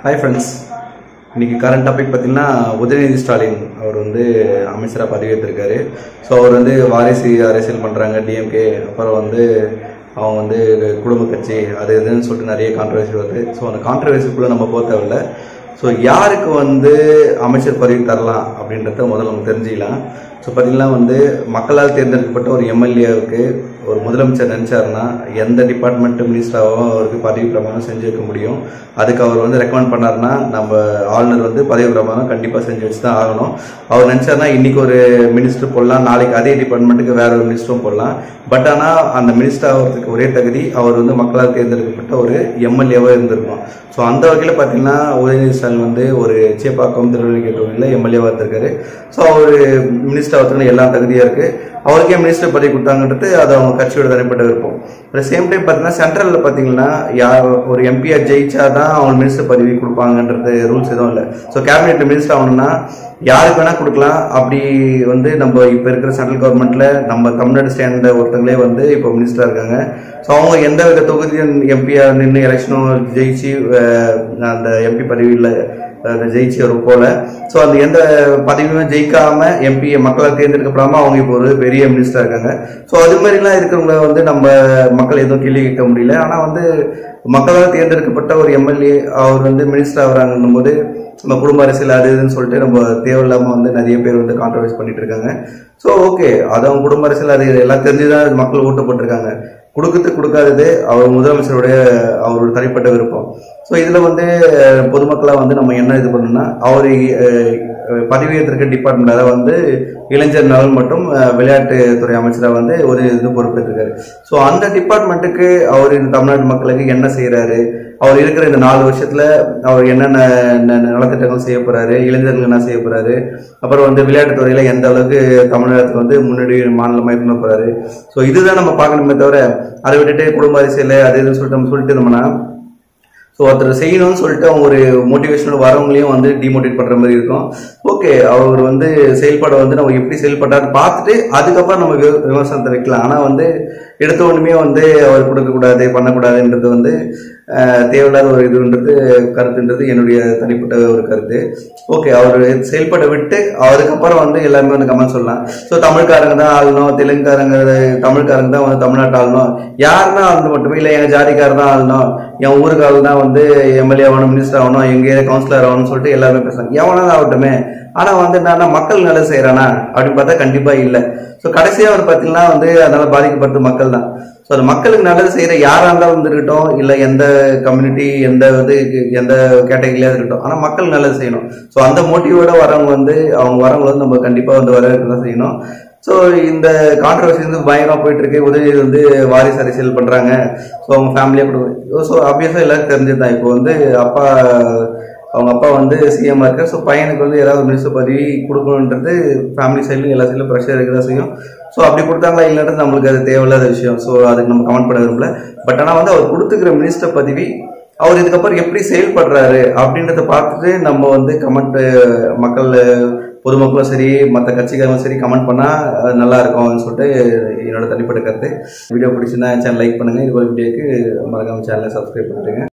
hi friends இன்னைக்கு current topic பார்த்தீங்கன்னா உதயநிதி ஸ்டாலின் அவர் வந்து அமைச்சராக பதவியேற்றிருக்காரு ஸோ அவர் வந்து வாரிசு அரசியல் பண்ணுறாங்க டிஎம்கே அப்புறம் வந்து அவங்க வந்து குடும்ப கட்சி அது இதுன்னு சொல்லிட்டு நிறைய கான்ட்ரவர்சி வருது ஸோ அந்த கான்ட்ரவர்சிக்குள்ளே நம்ம போக தேவையில்ல ஸோ யாருக்கு வந்து அமைச்சர் பதவி தரலாம் அப்படின்றத முதல்ல நம்ம தெரிஞ்சுக்கலாம் ஸோ பார்த்தீங்கன்னா வந்து மக்களால் தேர்ந்தெடுக்கப்பட்ட ஒரு எம்எல்ஏவுக்கு ஒரு முதலமைச்சர் நினச்சாருன்னா எந்த டிபார்ட்மெண்ட் மினிஸ்டராகவும் அவருக்கு பதவி பிரமாணம் செஞ்சு வைக்க முடியும் அதுக்கு அவர் வந்து ரெக்கமெண்ட் பண்ணாருன்னா நம்ம ஆளுநர் வந்து பதவி பிரமாணம் கண்டிப்பாக செஞ்சு வச்சு தான் ஆகணும் அவர் நினச்சாருன்னா இன்னைக்கு ஒரு மினிஸ்டர் போடலாம் நாளைக்கு அதே டிபார்ட்மெண்ட்டுக்கு வேற ஒரு மினிஸ்டரும் போடலாம் பட் ஆனால் அந்த மினிஸ்டர் ஆகிறதுக்கு ஒரே தகுதி அவர் வந்து மக்களால் தேர்ந்தெடுக்கப்பட்ட ஒரு எம்எல்ஏவாக இருந்திருக்கணும் ஸோ அந்த வகையில் பார்த்தீங்கன்னா உதயநிதி ஸ்டாலின் வந்து ஒரு சேப்பாக்கம் திருநெல்வேலி தொகுதியில் எம்எல்ஏவாக இருந்திருக்காரு ஸோ அவர் மினிஸ்டர் ஆகிறதுக்கு எல்லா தகுதியாக இருக்குது அவருக்கே மினிஸ்டர் பதவி கொடுத்தாங்கன்றது அது அவங்க கட்சியோட தனிப்பட்ட விருப்பம் அட் சேம் டைம் பார்த்தீங்கன்னா சென்ட்ரலில் பார்த்தீங்கன்னா யார் ஒரு எம்பிஆர் ஜெயிச்சா தான் அவங்க மினிஸ்டர் பதவி கொடுப்பாங்கன்றது ரூல்ஸ் எதுவும் இல்லை ஸோ கேபினெட் மினிஸ்டர் ஆகணும்னா யாருக்கு வேணால் கொடுக்கலாம் அப்படி வந்து நம்ம இப்போ இருக்கிற சென்ட்ரல் கவர்மெண்ட்டில் நம்ம தமிழ்நாடு ஸ்டாண்ட ஒருத்தங்களே வந்து இப்போ மினிஸ்டராக இருக்காங்க ஸோ அவங்க எந்த வித தொகுதியும் எம்பியாக நின்று எலெக்ஷனும் ஜெயிச்சு அஹ், அந்த எம்பி பதவியில் அதை ஜெயிச்சு அவர் போல ஸோ அந்த எந்த பதவியுமே ஜெயிக்காம எம்பி மக்களால் தேர்ந்தெடுக்கப்படாம அவங்க இப்போ ஒரு பெரிய மினிஸ்டரா இருக்காங்க ஸோ அது மாதிரிலாம் இருக்கிறவங்கள வந்து நம்ம மக்கள் எதுவும் கேள்வி கேட்க முடியல ஆனால் வந்து மக்களால் தேர்ந்தெடுக்கப்பட்ட ஒரு எம்எல்ஏ அவர் வந்து மினிஸ்டர் ஆகுறாங்கன்னும் போது நம்ம குடும்ப அரசியல் அது இதுன்னு சொல்லிட்டு நம்ம தேவையில்லாம வந்து நிறைய பேர் வந்து கான்ட்ரவர்ஸ் பண்ணிட்டு இருக்காங்க ஸோ ஓகே அது அவங்க குடும்ப அரசியல் அது எல்லாம் தெரிஞ்சுதான் மக்கள் ஓட்டு போட்டிருக்காங்க கொடுக்கறது கொடுக்காதது அவர் முதலமைச்சருடைய அவரோட தனிப்பட்ட விருப்பம் ஸோ இதில் வந்து அஹ், பொதுமக்களாக வந்து நம்ம என்ன இது பண்ணணும்னா அவர் பதவியேற்றிருக்க டிபார்ட்மெண்ட் அதாவது வந்து இளைஞர் நலன் மற்றும் அஹ், விளையாட்டுத்துறை அமைச்சராக வந்து ஒரு இது பொறுப்பேற்றிருக்காரு ஸோ அந்த டிபார்ட்மெண்ட்டுக்கு அவர் இந்த தமிழ்நாட்டு மக்களுக்கு என்ன செய்கிறாரு அவர் இருக்கிற இந்த நாலு வருஷத்துல அவர் என்னென்ன ந- ந- நலத்திட்டங்கள் செய்ய போறாரு இளைஞர்கள் என்ன செய்ய போறாரு அப்புறம் வந்து விளையாட்டுத்துறையில எந்த அளவுக்கு தமிழகத்துக்கு வந்து முன்னாடி மாநிலமா இருக்க போறாரு ஸோ இதுதான் நம்ம பார்க்கணுமே தவிர அதை விட்டுட்டு குடும்ப அரசியல் அது இதுன்னு சொல்லிட்டு நம்ம சொல்லிட்டு இருந்தோம்னா ஸோ ஒருத்தர் செய்யணும்னு சொல்லிட்டு அவங்க ஒரு மோட்டிவேஷனல் வரவங்களையும் வந்து டிமோட்டிவேட் பண்ற மாதிரி இருக்கும் ஓகே அவர் வந்து செயல்பாடை வந்து நம்ம எப்படி செயல்பட்டாரு பார்த்துட்டு அதுக்கப்புறம் நம்ம வி- விமர்சனத்தை வைக்கலாம் ஆனால் வந்து எடுத்த உடனே வந்து அவர் கொடுக்கக்கூடாது பண்ணக்கூடாதுன்றது வந்து அஹ், தேவையில்லாத ஒரு இதுன்றது கருத்துன்றது என்னுடைய தனிப்பட்ட ஒரு கருத்து ஓகே அவர் செயல்பட விட்டு அதுக்கப்புறம் வந்து எல்லாருமே வந்து கமெண்ட் சொல்லலாம் ஸோ தமிழ்காரங்க தான் ஆளணும் தெலுங்குக்காரங்க தமிழ்காரங்க தான் வந்து தமிழ்நாட்டு ஆளணும் யாருன்னா ஆளணும் மட்டுமே இல்லை எங்கள் ஜாதிக்காரர் தான் ஆளணும் என் ஊருக்காரர் தான் வந்து எம்எல்ஏ ஆகணும் மினிஸ்டர் ஆகணும் எங்க ஏரியா கவுன்சிலர் ஆகணும்னு சொல்லிட்டு எல்லாருமே பேசுறாங்க எவனாலும் ஆகட்டுமே ஆனா வந்து என்னன்னா மக்கள் நல்லது செய்யறானா அப்படின்னு பார்த்தா கண்டிப்பா இல்லை ஸோ கடைசியா வந்து பார்த்தீங்கன்னா வந்து அதனால பாதிக்கப்படுறது மக்கள் தான் ஸோ அந்த மக்களுக்கு நல்லது செய்யற யாரா இருந்தாலும் இருக்கட்டும் இல்லை எந்த கம்யூனிட்டி எந்த இது எந்த கேட்டகரியில இருக்கட்டும் ஆனா மக்கள் நல்லது செய்யணும் ஸோ அந்த மோட்டிவோட வரவங்க வந்து அவங்க வரவங்க வந்து நம்ம கண்டிப்பா வந்து வரவேற்க தான் செய்யணும் ஸோ இந்த கான்ட்ரவர்சி வந்து பயங்கரமாக போயிட்டு இருக்கு உதயநிதி வந்து வாரிசு அரசியல் பண்றாங்க ஸோ அவங்க ஃபேமிலியாக கூட ஸோ ஆப்வியஸாக எல்லாருக்கும் தெரிஞ்சது தான் இப்போ வந்து அப்பா அவங்க அப்பா வந்து சிஎம் இருக்கார் ஸோ பையனுக்கு வந்து ஏதாவது மினிஸ்டர் பதவி கொடுக்கணுன்றது ஃபேமிலி சைட்லையும் எல்லா சைட்லையும் ப்ரெஷர் இருக்க தான் செய்யும் ஸோ அப்படி கொடுத்தாங்களா இல்லைன்றது நம்மளுக்கு அது தேவையில்லாத விஷயம் ஸோ அதுக்கு நம்ம கமெண்ட் பண்ண விரும்பல பட் ஆனால் வந்து அவர் கொடுத்துக்கிற மினிஸ்டர் பதவி அவர் இதுக்கப்புறம் எப்படி செயல்படுறாரு அப்படின்றத பார்த்துட்டு நம்ம வந்து கமெண்ட் மக்கள் பொதுமக்களும் சரி மற்ற கட்சிக்காரங்களும் சரி கமெண்ட் பண்ணால் அது நல்லா இருக்கும்னு சொல்லிட்டு என்னோட தனிப்பட்ட கருத்து வீடியோ பிடிச்சிருந்தா சேனல் லைக் பண்ணுங்க இது ஒரு வீடியோக்கு மறக்காம சேனலை சப்ஸ்கிரைப் பண்ணிடுங்க